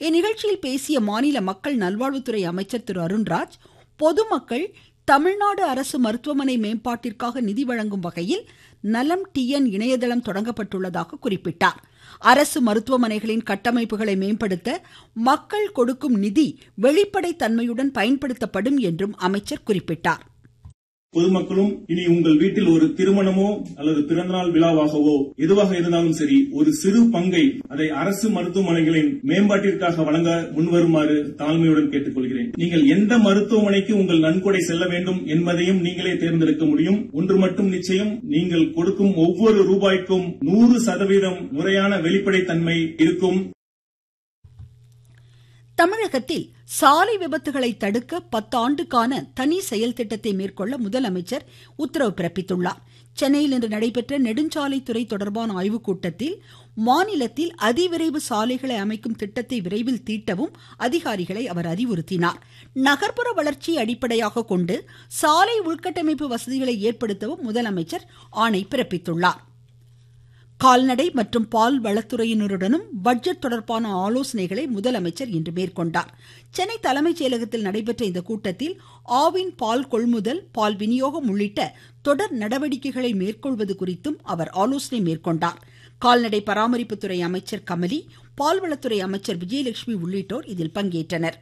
இந்நிகழ்ச்சியில் பேசிய மாநில மக்கள் நல்வாழ்வுத்துறை அமைச்சர் திரு அருண்ராஜ் பொதுமக்கள் தமிழ்நாடு அரசு மருத்துவமனை மேம்பாட்டிற்காக நிதி வழங்கும் வகையில் நலம் டிஎன் இணையதளம் தொடங்கப்பட்டுள்ளதாக குறிப்பிட்டார் அரசு மருத்துவமனைகளின் கட்டமைப்புகளை மேம்படுத்த மக்கள் கொடுக்கும் நிதி வெளிப்படை தன்மையுடன் பயன்படுத்தப்படும் என்றும் அமைச்சர் குறிப்பிட்டார் பொதுமக்களும் இனி உங்கள் வீட்டில் ஒரு திருமணமோ அல்லது பிறந்தநாள் விழாவாகவோ எதுவாக இருந்தாலும் சரி ஒரு சிறு பங்கை அதை அரசு மருத்துவமனைகளின் மேம்பாட்டிற்காக வழங்க முன்வருமாறு தாழ்மையுடன் கேட்டுக்கொள்கிறேன் நீங்கள் எந்த மருத்துவமனைக்கு உங்கள் நன்கொடை செல்ல வேண்டும் என்பதையும் நீங்களே தேர்ந்தெடுக்க முடியும் ஒன்று மட்டும் நிச்சயம் நீங்கள் கொடுக்கும் ஒவ்வொரு ரூபாய்க்கும் நூறு சதவீதம் முறையான வெளிப்படைத்தன்மை இருக்கும் தமிழகத்தில் சாலை விபத்துகளை தடுக்க பத்தாண்டுக்கான தனி செயல் திட்டத்தை மேற்கொள்ள முதலமைச்சர் உத்தரவு பிறப்பித்துள்ளார் சென்னையில் இன்று நடைபெற்ற நெடுஞ்சாலைத்துறை தொடர்பான ஆய்வுக் கூட்டத்தில் மாநிலத்தில் அதிவிரைவு சாலைகளை அமைக்கும் திட்டத்தை விரைவில் தீட்டவும் அதிகாரிகளை அவர் அறிவுறுத்தினார் நகர்ப்புற வளர்ச்சியை அடிப்படையாக கொண்டு சாலை உள்கட்டமைப்பு வசதிகளை ஏற்படுத்தவும் முதலமைச்சர் ஆணை பிறப்பித்துள்ளார் கால்நடை மற்றும் பால் வளத்துறையினருடனும் பட்ஜெட் தொடர்பான ஆலோசனைகளை முதலமைச்சர் இன்று மேற்கொண்டார் சென்னை தலைமைச் செயலகத்தில் நடைபெற்ற இந்த கூட்டத்தில் ஆவின் பால் கொள்முதல் பால் விநியோகம் உள்ளிட்ட தொடர் நடவடிக்கைகளை மேற்கொள்வது குறித்தும் அவர் ஆலோசனை மேற்கொண்டார் கால்நடை பராமரிப்புத்துறை அமைச்சர் கமலி பால்வளத்துறை அமைச்சர் விஜயலட்சுமி உள்ளிட்டோர் இதில் பங்கேற்றனர்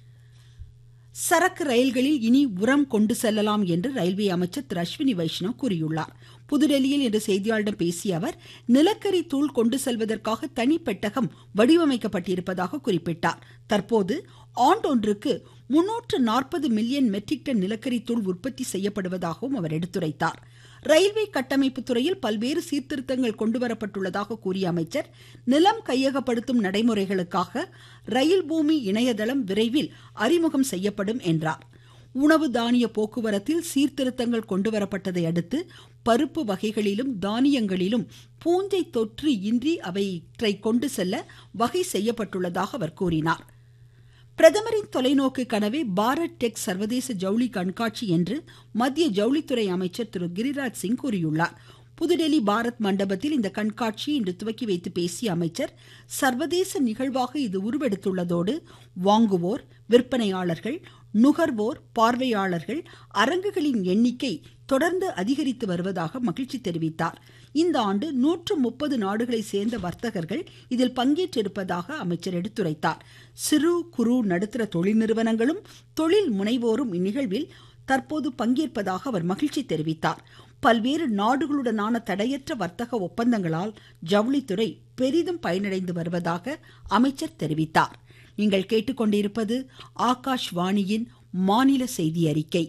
சரக்கு ரயில்களில் இனி உரம் கொண்டு செல்லலாம் என்று ரயில்வே அமைச்சர் திரு அஸ்வினி வைஷ்ணவ் கூறியுள்ளார் புதுடெல்லியில் இன்று செய்தியாளர்களிடம் பேசிய அவர் நிலக்கரி தூள் கொண்டு செல்வதற்காக தனி பெட்டகம் வடிவமைக்கப்பட்டிருப்பதாக குறிப்பிட்டார் தற்போது ஆண்டொன்றுக்கு முன்னூற்று நாற்பது மில்லியன் மெட்ரிக் டன் நிலக்கரி தூள் உற்பத்தி செய்யப்படுவதாகவும் அவர் எடுத்துரைத்தார் ரயில்வே கட்டமைப்பு துறையில் பல்வேறு சீர்திருத்தங்கள் கொண்டுவரப்பட்டுள்ளதாக கூறிய அமைச்சர் நிலம் கையகப்படுத்தும் நடைமுறைகளுக்காக ரயில் பூமி இணையதளம் விரைவில் அறிமுகம் செய்யப்படும் என்றார் உணவு தானிய போக்குவரத்தில் சீர்திருத்தங்கள் கொண்டுவரப்பட்டதை அடுத்து பருப்பு வகைகளிலும் தானியங்களிலும் பூஞ்சை தொற்று இன்றி அவற்றை கொண்டு செல்ல வகை செய்யப்பட்டுள்ளதாக அவர் கூறினார் பிரதமரின் தொலைநோக்கு கனவே பாரத் டெக் சர்வதேச ஜவுளி கண்காட்சி என்று மத்திய ஜவுளித்துறை அமைச்சர் திரு கிரிராஜ் சிங் கூறியுள்ளார் புதுடெல்லி பாரத் மண்டபத்தில் இந்த கண்காட்சியை இன்று துவக்கி வைத்து பேசிய அமைச்சர் சர்வதேச நிகழ்வாக இது உருவெடுத்துள்ளதோடு வாங்குவோர் விற்பனையாளர்கள் நுகர்வோர் பார்வையாளர்கள் அரங்குகளின் எண்ணிக்கை தொடர்ந்து அதிகரித்து வருவதாக மகிழ்ச்சி தெரிவித்தார் இந்த ஆண்டு நூற்று முப்பது நாடுகளை சேர்ந்த வர்த்தகர்கள் இதில் பங்கேற்றிருப்பதாக அமைச்சர் எடுத்துரைத்தார் சிறு குறு நடுத்தர தொழில் நிறுவனங்களும் தொழில் முனைவோரும் இந்நிகழ்வில் தற்போது பங்கேற்பதாக அவர் மகிழ்ச்சி தெரிவித்தார் பல்வேறு நாடுகளுடனான தடையற்ற வர்த்தக ஒப்பந்தங்களால் ஜவுளித்துறை பெரிதும் பயனடைந்து வருவதாக அமைச்சர் தெரிவித்தார் நீங்கள் கேட்டுக்கொண்டிருப்பது ஆகாஷ்வாணியின் மாநில செய்தி அறிக்கை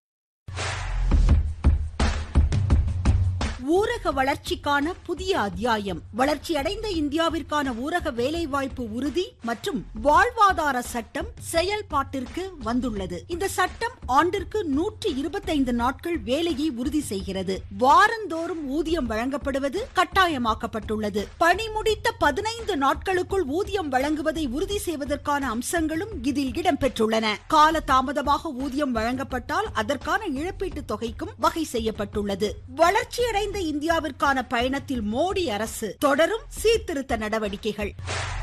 ஊரக வளர்ச்சிக்கான புதிய அத்தியாயம் வளர்ச்சியடைந்த இந்தியாவிற்கான ஊரக வேலைவாய்ப்பு உறுதி மற்றும் வாழ்வாதார சட்டம் செயல்பாட்டிற்கு வந்துள்ளது இந்த சட்டம் ஆண்டிற்கு நூற்றி இருபத்தைந்து நாட்கள் வேலையை உறுதி செய்கிறது வாரந்தோறும் ஊதியம் வழங்கப்படுவது கட்டாயமாக்கப்பட்டுள்ளது பணி முடித்த பதினைந்து நாட்களுக்குள் ஊதியம் வழங்குவதை உறுதி செய்வதற்கான அம்சங்களும் இதில் இடம்பெற்றுள்ளன கால தாமதமாக ஊதியம் வழங்கப்பட்டால் அதற்கான இழப்பீட்டு தொகைக்கும் வகை செய்யப்பட்டுள்ளது வளர்ச்சியடைந்த இந்தியாவிற்கான பயணத்தில் மோடி அரசு தொடரும் சீர்திருத்த நடவடிக்கைகள்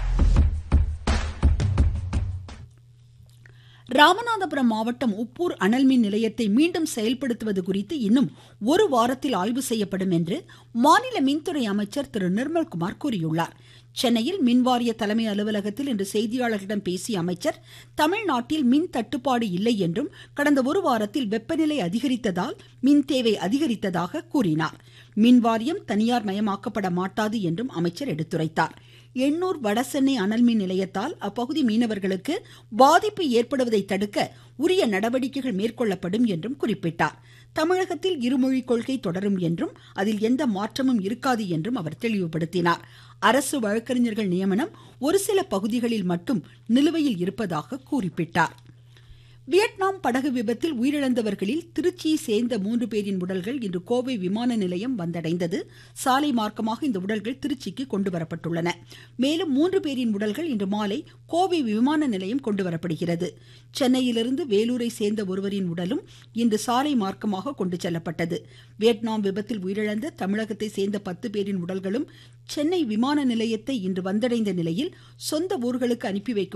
ராமநாதபுரம் மாவட்டம் உப்பூர் அனல்மின் நிலையத்தை மீண்டும் செயல்படுத்துவது குறித்து இன்னும் ஒரு வாரத்தில் ஆய்வு செய்யப்படும் என்று மாநில மின்துறை அமைச்சர் திரு நிர்மல்குமார் கூறியுள்ளார் சென்னையில் மின்வாரிய தலைமை அலுவலகத்தில் இன்று செய்தியாளர்களிடம் பேசிய அமைச்சர் தமிழ்நாட்டில் மின் தட்டுப்பாடு இல்லை என்றும் கடந்த ஒரு வாரத்தில் வெப்பநிலை அதிகரித்ததால் மின் தேவை அதிகரித்ததாக கூறினார் மின்வாரியம் தனியார் மயமாக்கப்பட மாட்டாது என்றும் அமைச்சர் எடுத்துரைத்தார் எண்ணூர் வடசென்னை அனல்மின் நிலையத்தால் அப்பகுதி மீனவர்களுக்கு பாதிப்பு ஏற்படுவதை தடுக்க உரிய நடவடிக்கைகள் மேற்கொள்ளப்படும் என்றும் குறிப்பிட்டார் தமிழகத்தில் இருமொழி கொள்கை தொடரும் என்றும் அதில் எந்த மாற்றமும் இருக்காது என்றும் அவர் தெளிவுபடுத்தினார் அரசு வழக்கறிஞர்கள் நியமனம் ஒரு சில பகுதிகளில் மட்டும் நிலுவையில் இருப்பதாக குறிப்பிட்டார் வியட்நாம் படகு விபத்தில் உயிரிழந்தவர்களில் திருச்சியை சேர்ந்த மூன்று பேரின் உடல்கள் இன்று கோவை விமான நிலையம் வந்தடைந்தது சாலை மார்க்கமாக இந்த உடல்கள் திருச்சிக்கு கொண்டு வரப்பட்டுள்ளன மேலும் மூன்று பேரின் உடல்கள் இன்று மாலை கோவை விமான நிலையம் கொண்டு வரப்படுகிறது சென்னையிலிருந்து வேலூரை சேர்ந்த ஒருவரின் உடலும் இன்று சாலை மார்க்கமாக கொண்டு செல்லப்பட்டது வியட்நாம் விபத்தில் உயிரிழந்த தமிழகத்தை சேர்ந்த பத்து பேரின் உடல்களும் சென்னை விமான நிலையத்தை இன்று வந்தடைந்த நிலையில் சொந்த ஊர்களுக்கு அனுப்பி வைக்கும்